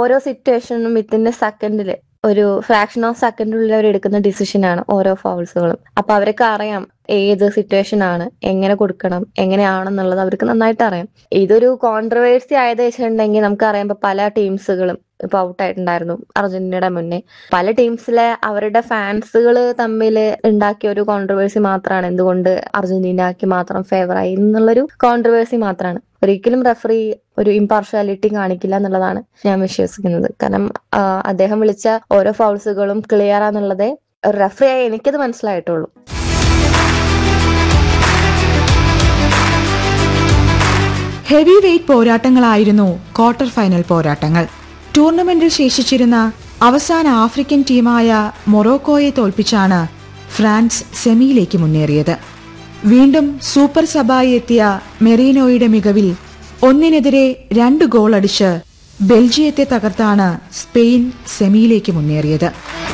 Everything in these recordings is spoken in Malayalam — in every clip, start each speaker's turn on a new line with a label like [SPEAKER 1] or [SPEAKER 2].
[SPEAKER 1] ഓരോ സിറ്റുവേഷനും വിത്തിൻ സെക്കൻഡിൽ ഒരു ഫ്രാക്ഷൻ ഓഫ് സെക്കൻഡിനുള്ളിൽ അവർ എടുക്കുന്ന ഡിസിഷനാണ് ഓരോ ഫൗൾസുകളും അപ്പൊ അവർക്ക് അറിയാം ഏത് സിറ്റുവേഷൻ ആണ് എങ്ങനെ കൊടുക്കണം എങ്ങനെയാണെന്നുള്ളത് അവർക്ക് നന്നായിട്ട് അറിയാം ഇതൊരു കോൺട്രവേഴ്സി ആയത് വെച്ചിട്ടുണ്ടെങ്കിൽ നമുക്കറിയാം ഇപ്പൊ പല ടീംസുകളും ഇപ്പൊ ഔട്ട് ആയിട്ടുണ്ടായിരുന്നു അർജന്റീനയുടെ മുന്നേ പല ടീംസിലെ അവരുടെ ഫാൻസുകൾ തമ്മിൽ ഉണ്ടാക്കിയ ഒരു കോൺട്രവേഴ്സി മാത്രമാണ് എന്തുകൊണ്ട് അർജന്റീനക്ക് മാത്രം ഫേവർ ആയി എന്നുള്ളൊരു കോൺട്രവേഴ്സി മാത്രമാണ് ഒരിക്കലും റെഫറി ഒരു ഇമ്പാർഷ്യാലിറ്റി കാണിക്കില്ല എന്നുള്ളതാണ് ഞാൻ വിശ്വസിക്കുന്നത് കാരണം ആ, അദ്ദേഹം വിളിച്ച ഓരോ ഫൗൾസുകളും ക്ലിയർ ആണെന്നുള്ളത് ഒരു റെഫറി ആയി എനിക്കത് മനസ്സിലായിട്ടുള്ളൂ
[SPEAKER 2] ഹെവി വെയ്റ്റ് പോരാട്ടങ്ങളായിരുന്നു ക്വാർട്ടർ ഫൈനൽ പോരാട്ടങ്ങൾ ടൂർണമെന്റിൽ ശേഷിച്ചിരുന്ന അവസാന ആഫ്രിക്കൻ ടീമായ മൊറോക്കോയെ തോൽപ്പിച്ചാണ് ഫ്രാൻസ് സെമിയിലേക്ക് മുന്നേറിയത് വീണ്ടും സൂപ്പർ സബായി എത്തിയ മെറീനോയുടെ മികവിൽ ഒന്നിനെതിരെ രണ്ട് ഗോൾ അടിച്ച് ബെൽജിയത്തെ തകർത്താണ് സ്പെയിൻ സെമിയിലേക്ക് മുന്നേറിയത്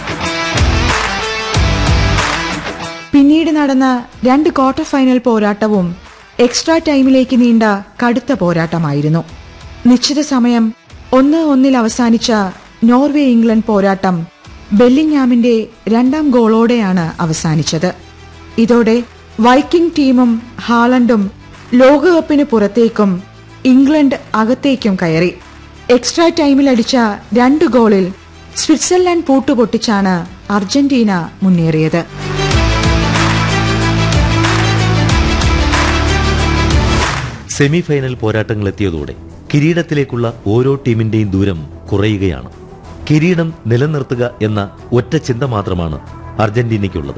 [SPEAKER 2] പിന്നീട് നടന്ന രണ്ട് ക്വാർട്ടർ ഫൈനൽ പോരാട്ടവും എക്സ്ട്രാ ടൈമിലേക്ക് നീണ്ട കടുത്ത പോരാട്ടമായിരുന്നു നിശ്ചിത സമയം ഒന്ന് ഒന്നിൽ അവസാനിച്ച നോർവേ ഇംഗ്ലണ്ട് പോരാട്ടം ബെല്ലിംഗ്ഹാമിന്റെ രണ്ടാം ഗോളോടെയാണ് അവസാനിച്ചത് ഇതോടെ വൈക്കിംഗ് ടീമും ഹാളണ്ടും ലോകകപ്പിന് പുറത്തേക്കും ഇംഗ്ലണ്ട് അകത്തേക്കും കയറി എക്സ്ട്രാ ടൈമിൽ അടിച്ച രണ്ട് ഗോളിൽ സ്വിറ്റ്സർലൻഡ് പൂട്ടുപൊട്ടിച്ചാണ് അർജന്റീന മുന്നേറിയത്
[SPEAKER 3] സെമി ഫൈനൽ പോരാട്ടങ്ങൾ എത്തിയതോടെ കിരീടത്തിലേക്കുള്ള ഓരോ ടീമിന്റെയും ദൂരം കുറയുകയാണ് കിരീടം നിലനിർത്തുക എന്ന ഒറ്റ ചിന്ത മാത്രമാണ് അർജന്റീനയ്ക്കുള്ളത്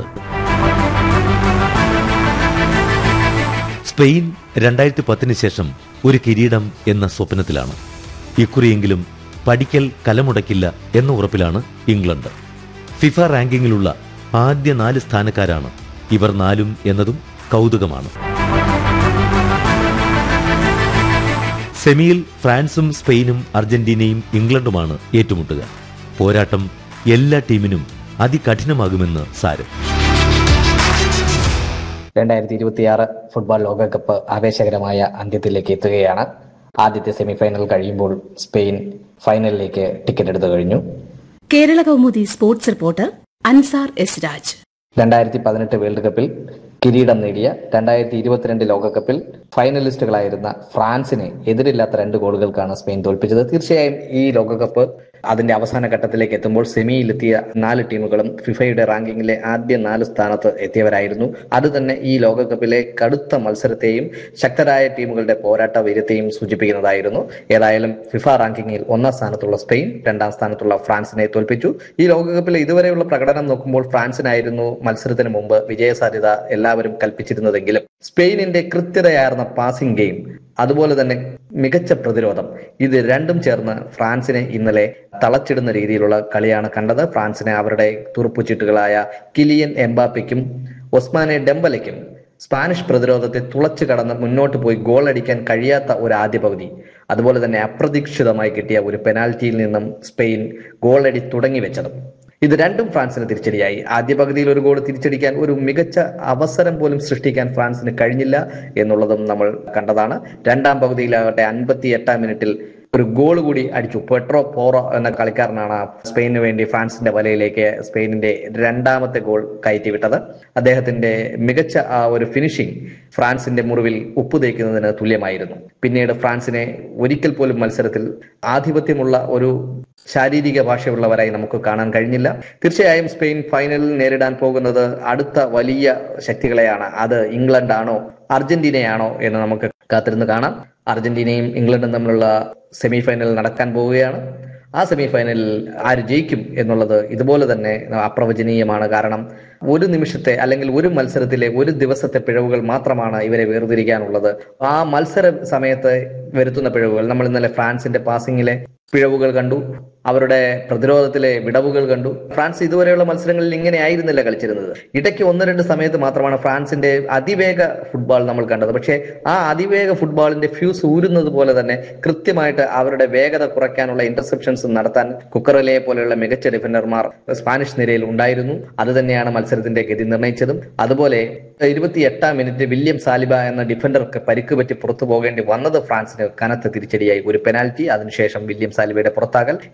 [SPEAKER 3] സ്പെയിൻ രണ്ടായിരത്തി പത്തിന് ശേഷം ഒരു കിരീടം എന്ന സ്വപ്നത്തിലാണ് ഇക്കുറിയെങ്കിലും പഠിക്കൽ കലമുടക്കില്ല എന്ന ഉറപ്പിലാണ് ഇംഗ്ലണ്ട് ഫിഫ റാങ്കിങ്ങിലുള്ള ആദ്യ നാല് സ്ഥാനക്കാരാണ് ഇവർ നാലും എന്നതും കൗതുകമാണ് സെമിയിൽ ഫ്രാൻസും സ്പെയിനും അർജന്റീനയും ഇംഗ്ലണ്ടുമാണ് ഏറ്റുമുട്ടുക പോരാട്ടം എല്ലാ ടീമിനും അതികഠിനമാകുമെന്ന് സാരം
[SPEAKER 4] രണ്ടായിരത്തി ഇരുപത്തിയാറ് ഫുട്ബോൾ ലോകകപ്പ് ആവേശകരമായ അന്ത്യത്തിലേക്ക് എത്തുകയാണ് ആദ്യത്തെ സെമിഫൈനൽ കഴിയുമ്പോൾ സ്പെയിൻ ഫൈനലിലേക്ക് ടിക്കറ്റ് എടുത്തു കഴിഞ്ഞു
[SPEAKER 5] Kerala Kaumudi sports reporter Ansar S Raj
[SPEAKER 4] രണ്ടായിരത്തി പതിനെട്ട് വേൾഡ് കപ്പിൽ കിരീടം നേടിയ രണ്ടായിരത്തി ഇരുപത്തിരണ്ട് ലോകകപ്പിൽ ഫൈനലിസ്റ്റുകളായിരുന്ന ഫ്രാൻസിനെ എതിരില്ലാത്ത രണ്ട് ഗോളുകൾക്കാണ് സ്പെയിൻ തോൽപ്പിച്ചത് തീർച്ചയായും ഈ ലോകകപ്പ് അതിന്റെ അവസാന ഘട്ടത്തിലേക്ക് എത്തുമ്പോൾ സെമിയിലെത്തിയ നാല് ടീമുകളും ഫിഫയുടെ റാങ്കിങ്ങിലെ ആദ്യ നാല് സ്ഥാനത്ത് എത്തിയവരായിരുന്നു അത് തന്നെ ഈ ലോകകപ്പിലെ കടുത്ത മത്സരത്തെയും ശക്തരായ ടീമുകളുടെ പോരാട്ട വീര്യത്തെയും സൂചിപ്പിക്കുന്നതായിരുന്നു ഏതായാലും ഫിഫ റാങ്കിങ്ങിൽ ഒന്നാം സ്ഥാനത്തുള്ള സ്പെയിൻ രണ്ടാം സ്ഥാനത്തുള്ള ഫ്രാൻസിനെ തോൽപ്പിച്ചു ഈ ലോകകപ്പിലെ ഇതുവരെയുള്ള പ്രകടനം നോക്കുമ്പോൾ ഫ്രാൻസിനായിരുന്നു മത്സരത്തിന് മുമ്പ് വിജയസാധ്യത എല്ലാവരും കൽപ്പിച്ചിരുന്നതെങ്കിലും സ്പെയിനിന്റെ കൃത്യതയാർന്ന പാസിംഗ് ഗെയിം അതുപോലെ തന്നെ മികച്ച പ്രതിരോധം ഇത് രണ്ടും ചേർന്ന് ഫ്രാൻസിനെ ഇന്നലെ തളച്ചിടുന്ന രീതിയിലുള്ള കളിയാണ് കണ്ടത് ഫ്രാൻസിനെ അവരുടെ തുറുപ്പുചീട്ടുകളായ കിലിയൻ എംബാപ്പയ്ക്കും ഒസ്മാനെ ഡെമ്പലയ്ക്കും സ്പാനിഷ് പ്രതിരോധത്തെ തുളച്ചു കടന്ന് മുന്നോട്ട് പോയി ഗോൾ അടിക്കാൻ കഴിയാത്ത ഒരു ആദ്യ പകുതി അതുപോലെ തന്നെ അപ്രതീക്ഷിതമായി കിട്ടിയ ഒരു പെനാൽറ്റിയിൽ നിന്നും സ്പെയിൻ ഗോളടി തുടങ്ങി വെച്ചതും ഇത് രണ്ടും ഫ്രാൻസിന് തിരിച്ചടിയായി ആദ്യ പകുതിയിൽ ഒരു ഗോൾ തിരിച്ചടിക്കാൻ ഒരു മികച്ച അവസരം പോലും സൃഷ്ടിക്കാൻ ഫ്രാൻസിന് കഴിഞ്ഞില്ല എന്നുള്ളതും നമ്മൾ കണ്ടതാണ് രണ്ടാം പകുതിയിലാകട്ടെ അൻപത്തി എട്ടാം മിനിറ്റിൽ ഒരു ഗോൾ കൂടി അടിച്ചു പെട്രോ പോറോ എന്ന കളിക്കാരനാണ് സ്പെയിനു വേണ്ടി ഫ്രാൻസിന്റെ വലയിലേക്ക് സ്പെയിനിന്റെ രണ്ടാമത്തെ ഗോൾ കയറ്റിവിട്ടത് അദ്ദേഹത്തിന്റെ മികച്ച ആ ഒരു ഫിനിഷിംഗ് ഫ്രാൻസിന്റെ മുറിവിൽ ഉപ്പ് തേക്കുന്നതിന് തുല്യമായിരുന്നു പിന്നീട് ഫ്രാൻസിനെ ഒരിക്കൽ പോലും മത്സരത്തിൽ ആധിപത്യമുള്ള ഒരു ശാരീരിക ഭാഷയുള്ളവരായി നമുക്ക് കാണാൻ കഴിഞ്ഞില്ല തീർച്ചയായും സ്പെയിൻ ഫൈനലിൽ നേരിടാൻ പോകുന്നത് അടുത്ത വലിയ ശക്തികളെയാണ് അത് ഇംഗ്ലണ്ടാണോ അർജന്റീനയാണോ എന്ന് നമുക്ക് കാത്തിരുന്ന് കാണാം അർജന്റീനയും ഇംഗ്ലണ്ടും തമ്മിലുള്ള സെമി ഫൈനൽ നടക്കാൻ പോവുകയാണ് ആ സെമി ഫൈനലിൽ ആര് ജയിക്കും എന്നുള്ളത് ഇതുപോലെ തന്നെ അപ്രവചനീയമാണ് കാരണം ഒരു നിമിഷത്തെ അല്ലെങ്കിൽ ഒരു മത്സരത്തിലെ ഒരു ദിവസത്തെ പിഴവുകൾ മാത്രമാണ് ഇവരെ വേർതിരിക്കാനുള്ളത് ആ മത്സര സമയത്ത് വരുത്തുന്ന പിഴവുകൾ നമ്മൾ ഇന്നലെ ഫ്രാൻസിന്റെ പാസിംഗിലെ പിഴവുകൾ കണ്ടു അവരുടെ പ്രതിരോധത്തിലെ വിടവുകൾ കണ്ടു ഫ്രാൻസ് ഇതുവരെയുള്ള മത്സരങ്ങളിൽ ഇങ്ങനെ ആയിരുന്നില്ല കളിച്ചിരുന്നത് ഇടയ്ക്ക് ഒന്ന് രണ്ട് സമയത്ത് മാത്രമാണ് ഫ്രാൻസിന്റെ അതിവേഗ ഫുട്ബോൾ നമ്മൾ കണ്ടത് പക്ഷേ ആ അതിവേഗ ഫുട്ബോളിന്റെ ഫ്യൂസ് ഊരുന്നത് പോലെ തന്നെ കൃത്യമായിട്ട് അവരുടെ വേഗത കുറയ്ക്കാനുള്ള ഇന്റർസെപ്ഷൻസ് നടത്താൻ കുക്കറലെ പോലെയുള്ള മികച്ച ഡിഫൻഡർമാർ സ്പാനിഷ് നിരയിൽ ഉണ്ടായിരുന്നു അത് തന്നെയാണ് മത്സരത്തിന്റെ ഗതി നിർണയിച്ചതും അതുപോലെ ഇരുപത്തി എട്ടാം മിനിറ്റ് വില്യം സാലിബ എന്ന ഡിഫൻഡർക്ക് പരിക്ക് പറ്റി പുറത്തു പോകേണ്ടി വന്നത് ഫ്രാൻസിന് കനത്ത തിരിച്ചടിയായി ഒരു പെനാൽറ്റി അതിനുശേഷം വില്യം സാലിബയുടെ പുറത്താകൽ